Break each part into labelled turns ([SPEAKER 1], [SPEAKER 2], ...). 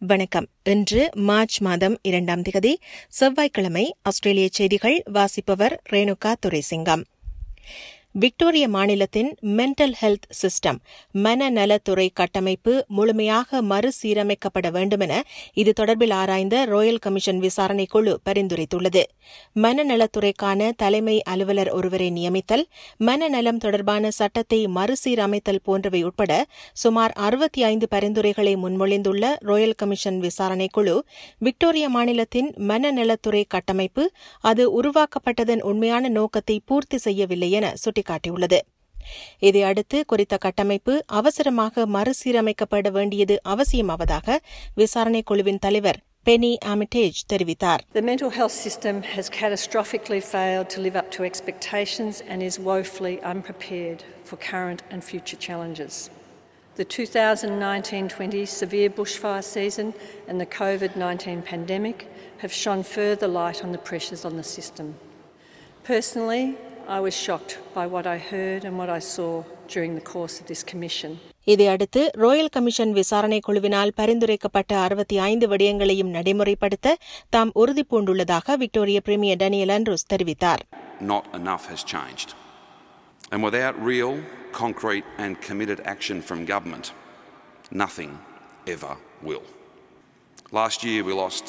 [SPEAKER 1] வணக்கம் இன்று மார்ச் மாதம் இரண்டாம் திகதி செவ்வாய்க்கிழமை ஆஸ்திரேலிய செய்திகள் வாசிப்பவர் ரேணுகா துரைசிங்கம் விக்டோரிய மாநிலத்தின் மென்டல் ஹெல்த் சிஸ்டம் மனநலத்துறை கட்டமைப்பு முழுமையாக மறுசீரமைக்கப்பட வேண்டுமென இது தொடர்பில் ஆராய்ந்த ராயல் கமிஷன் விசாரணை குழு பரிந்துரைத்துள்ளது மனநலத்துறைக்கான தலைமை அலுவலர் ஒருவரை நியமித்தல் மனநலம் தொடர்பான சட்டத்தை மறுசீரமைத்தல் போன்றவை உட்பட சுமார் அறுபத்தி ஐந்து பரிந்துரைகளை முன்மொழிந்துள்ள ராயல் கமிஷன் விசாரணை குழு விக்டோரிய மாநிலத்தின் மனநலத்துறை கட்டமைப்பு அது உருவாக்கப்பட்டதன் உண்மையான நோக்கத்தை பூர்த்தி செய்யவில்லை என சுட்டிக்காட்டியுள்ளது இதையடுத்து குறித்த கட்டமைப்பு அவசரமாக மறுசீரமைக்கப்பட வேண்டியது அவசியமாவதாக விசாரணை குழுவின் தலைவர் பெனி ஆமிட்டேஜ் தெரிவித்தார்
[SPEAKER 2] The mental health system has catastrophically failed to live up to expectations and is woefully unprepared for current and future challenges. The 2019 20 severe bushfire season and the COVID 19 pandemic have shone further light on the pressures on the system. Personally, I was shocked by what I heard and what I saw during the course of this commission.
[SPEAKER 1] இதையடுத்து royal commission விசாரணை குழுவினால் பரிந்துரைக்கப்பட்ட அறுபத்தி ஐந்து விடயங்களையும் நடைமுறைப்படுத்த தாம் உறுதிபூண்டுள்ளதாக விக்டோரிய பிரீமியர் டேனியல் ஆண்ட்ரூஸ் தெரிவித்தார்
[SPEAKER 3] Not enough has changed. And without real, concrete, and committed action from government, nothing ever will. Last year, we lost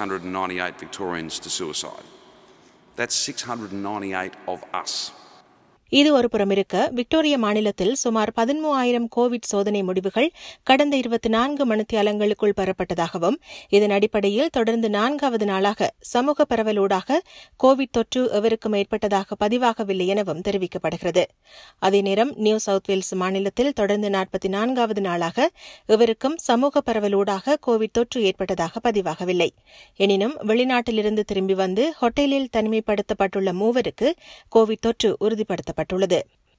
[SPEAKER 3] 698 Victorians to suicide. That's 698 of us.
[SPEAKER 1] இது ஒரு புறமிருக்க விக்டோரிய மாநிலத்தில் சுமார் பதிமூவாயிரம் கோவிட் சோதனை முடிவுகள் கடந்த இருபத்தி நான்கு மணித்தியாலங்களுக்குள் பெறப்பட்டதாகவும் இதன் அடிப்படையில் தொடர்ந்து நான்காவது நாளாக சமூக பரவலூடாக கோவிட் தொற்று எவருக்கும் ஏற்பட்டதாக பதிவாகவில்லை எனவும் தெரிவிக்கப்படுகிறது அதே நேரம் நியூ சவுத் வேல்ஸ் மாநிலத்தில் தொடர்ந்து நாற்பத்தி நான்காவது நாளாக எவருக்கும் சமூக பரவலூடாக கோவிட் தொற்று ஏற்பட்டதாக பதிவாகவில்லை எனினும் வெளிநாட்டிலிருந்து திரும்பி வந்து ஹோட்டலில் தனிமைப்படுத்தப்பட்டுள்ள மூவருக்கு கோவிட் தொற்று உறுதிப்படுத்தப்பட்டது செய்யப்பட்டுள்ளது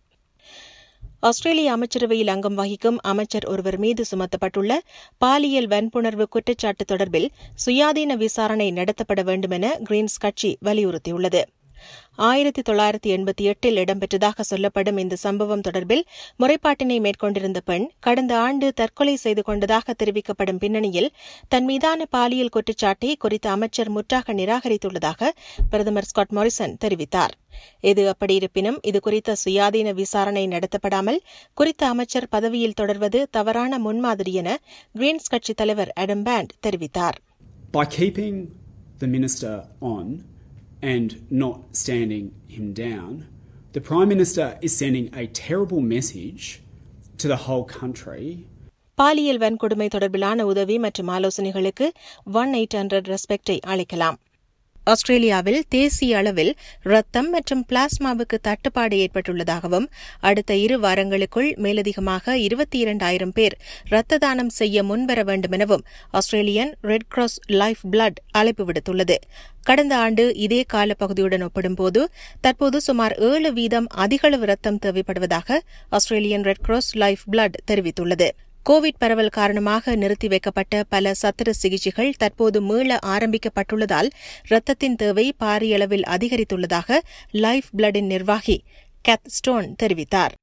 [SPEAKER 1] ஆஸ்திரேலிய அமைச்சரவையில் அங்கம் வகிக்கும் அமைச்சர் ஒருவர் மீது சுமத்தப்பட்டுள்ள பாலியல் வன்புணர்வு குற்றச்சாட்டு தொடர்பில் சுயாதீன விசாரணை நடத்தப்பட வேண்டுமென கிரீன்ஸ் கட்சி வலியுறுத்தியுள்ளது ஆயிரத்தி தொள்ளாயிரத்தி எண்பத்தி எட்டில் இடம்பெற்றதாக சொல்லப்படும் இந்த சம்பவம் தொடர்பில் முறைப்பாட்டினை மேற்கொண்டிருந்த பெண் கடந்த ஆண்டு தற்கொலை செய்து கொண்டதாக தெரிவிக்கப்படும் பின்னணியில் தன் மீதான பாலியல் குற்றச்சாட்டை குறித்த அமைச்சர் முற்றாக நிராகரித்துள்ளதாக பிரதமர் ஸ்காட் மாரிசன் தெரிவித்தார் இது அப்படியிருப்பினும் இது குறித்த சுயாதீன விசாரணை நடத்தப்படாமல் குறித்த அமைச்சர் பதவியில் தொடர்வது தவறான முன்மாதிரி என கிரீன்ஸ் கட்சித் தலைவர் அடம் பேண்ட் தெரிவித்தார்
[SPEAKER 4] By keeping the minister on and not standing him down, the Prime Minister is sending a terrible message to the whole country
[SPEAKER 1] பாலியல் வன்கொடுமை தொடர்பிலான உதவி மற்றும் ஆலோசனைகளுக்கு ஒன் எயிட் ஹண்ட்ரட் ரெஸ்பெக்டை அளிக்கலாம் ஆஸ்திரேலியாவில் தேசிய அளவில் ரத்தம் மற்றும் பிளாஸ்மாவுக்கு தட்டுப்பாடு ஏற்பட்டுள்ளதாகவும் அடுத்த இரு வாரங்களுக்குள் மேலதிகமாக இருபத்தி இரண்டாயிரம் பேர் ரத்த தானம் செய்ய முன்வர வேண்டும் எனவும் Australian red cross lifeblood அழைப்பு விடுத்துள்ளது கடந்த ஆண்டு இதே காலப்பகுதியுடன் ஒப்பிடும்போது தற்போது சுமார் ஏழு வீதம் அதிகளவு ரத்தம் தேவைப்படுவதாக Australian red cross lifeblood தெரிவித்துள்ளது கோவிட் பரவல் காரணமாக நிறுத்தி வைக்கப்பட்ட பல சத்திர சிகிச்சைகள் தற்போது மீள ஆரம்பிக்கப்பட்டுள்ளதால் ரத்தத்தின் தேவை பாரிய அளவில் அதிகரித்துள்ளதாக லைஃப் பிளடின் நிர்வாகி கேத் ஸ்டோன் தெரிவித்தார்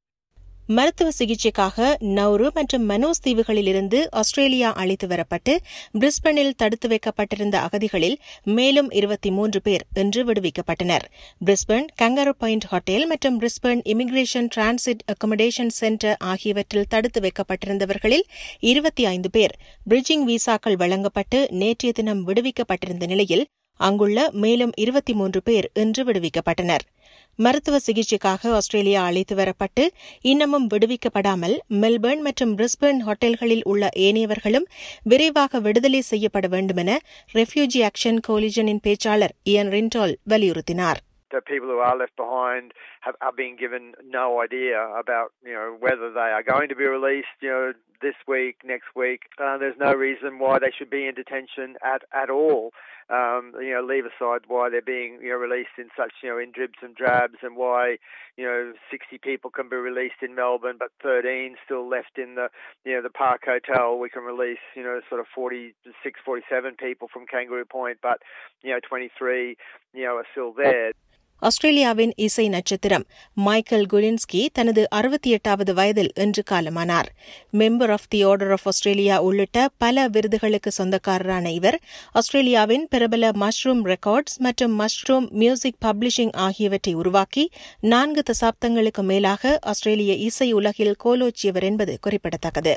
[SPEAKER 1] மருத்துவ சிகிச்சைக்காக நௌரு மற்றும் மனோஸ் தீவுகளிலிருந்து ஆஸ்திரேலியா அழைத்து வரப்பட்டு பிரிஸ்பனில் தடுத்து வைக்கப்பட்டிருந்த அகதிகளில் மேலும் இருபத்தி மூன்று பேர் இன்று விடுவிக்கப்பட்டனர் பிரிஸ்பன் கங்காரோ பாயிண்ட் ஹோட்டல் மற்றும் Brisbane immigration transit accommodation centre ஆகியவற்றில் தடுத்து வைக்கப்பட்டிருந்தவர்களில் இருபத்தி ஐந்து பேர் பிரிட்ஜிங் விசாக்கள் வழங்கப்பட்டு நேற்றைய தினம் விடுவிக்கப்பட்டிருந்த நிலையில் அங்குள்ள மேலும் இருபத்தி மூன்று பேர் இன்று விடுவிக்கப்பட்டனர் மருத்துவ சிகிச்சைக்காக ஆஸ்திரேலியா அழைத்து வரப்பட்டு இன்னமும் விடுவிக்கப்படாமல் மெல்பர்ன் மற்றும் பிரிஸ்பர்ன் ஹோட்டல்களில் உள்ள ஏனையவர்களும் விரைவாக விடுதலை செய்யப்பட வேண்டுமென ரெஃப்யூஜி ஆக்ஷன் கோலிஜனின் பேச்சாளர் இயன் ரின்டால் வலியுறுத்தினார்
[SPEAKER 5] that people who are left behind have, are being given no idea about you know whether they are going to be released you know this week next week uh, there's no reason why they should be in detention at at all um, you know leave aside why they're being you know released in such you know in dribs and drabs and why you know 60 people can be released in Melbourne but 13 still left in the you know the Park Hotel we can release you know sort of 46 47 people from Kangaroo Point but you know 23 you know are still there
[SPEAKER 1] ஆஸ்திரேலியாவின் இசை நட்சத்திரம் Michael குலின்ஸ்கி தனது அறுபத்தி எட்டாவது வயதில் இன்று காலமானார் member of the order of Australia உள்ளிட்ட பல விருதுகளுக்கு சொந்தக்காரரான இவர் ஆஸ்திரேலியாவின் பிரபல மஷ்ரூம் ரெக்கார்ட்ஸ் மற்றும் மஷ்ரூம் மியூசிக் பப்ளிஷிங் ஆகியவற்றை உருவாக்கி நான்கு தசாப்தங்களுக்கு மேலாக ஆஸ்திரேலிய இசை உலகில் கோலோச்சியவர் என்பது குறிப்பிடத்தக்கது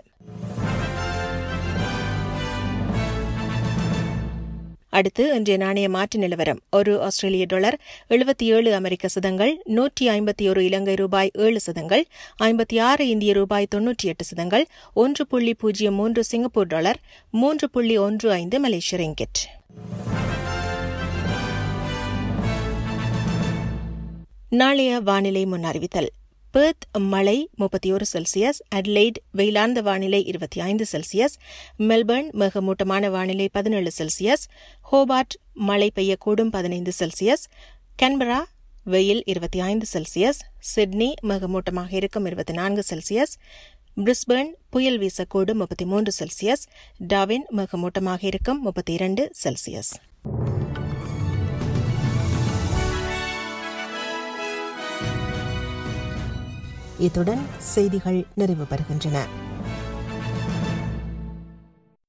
[SPEAKER 1] அடுத்து இன்றைய நாணய மாற்று நிலவரம் ஒரு ஆஸ்திரேலிய டாலர் எழுபத்தி ஏழு அமெரிக்க சதங்கள் நூற்றி ஐம்பத்தி ஒரு இலங்கை ரூபாய் ஏழு சதங்கள் ஐம்பத்தி ஆறு இந்திய ரூபாய் தொன்னூற்றி எட்டு சதங்கள் ஒன்று புள்ளி பூஜ்ஜியம் மூன்று சிங்கப்பூர் டாலர் மூன்று புள்ளி ஒன்று ஐந்து மலேசிய ரிங்கெட் நாளைய வானிலை முன் அறிவித்தல் பெர்த் மழை முப்பத்தி ஒரு செல்சியஸ் அட்லைட் வெயிலார்ந்த வானிலை இருபத்தி ஐந்து செல்சியஸ் மெல்பர்ன் மிகமூட்டமான வானிலை பதினேழு செல்சியஸ் ஹோபார்ட் மழை பெய்யக்கூடும் பதினைந்து செல்சியஸ் கன்பரா வெயில் இருபத்தி ஐந்து செல்சியஸ் சிட்னி மிகமூட்டமாக இருக்கும் இருபத்தி நான்கு செல்சியஸ் பிரிஸ்பர்ன் புயல் வீசக்கூடும் முப்பத்தி மூன்று செல்சியஸ் டாவின் மிகமூட்டமாக இருக்கும் முப்பத்தி இரண்டு செல்சியஸ் இத்துடன் செய்திகள் நிறைவு பெறுகின்றன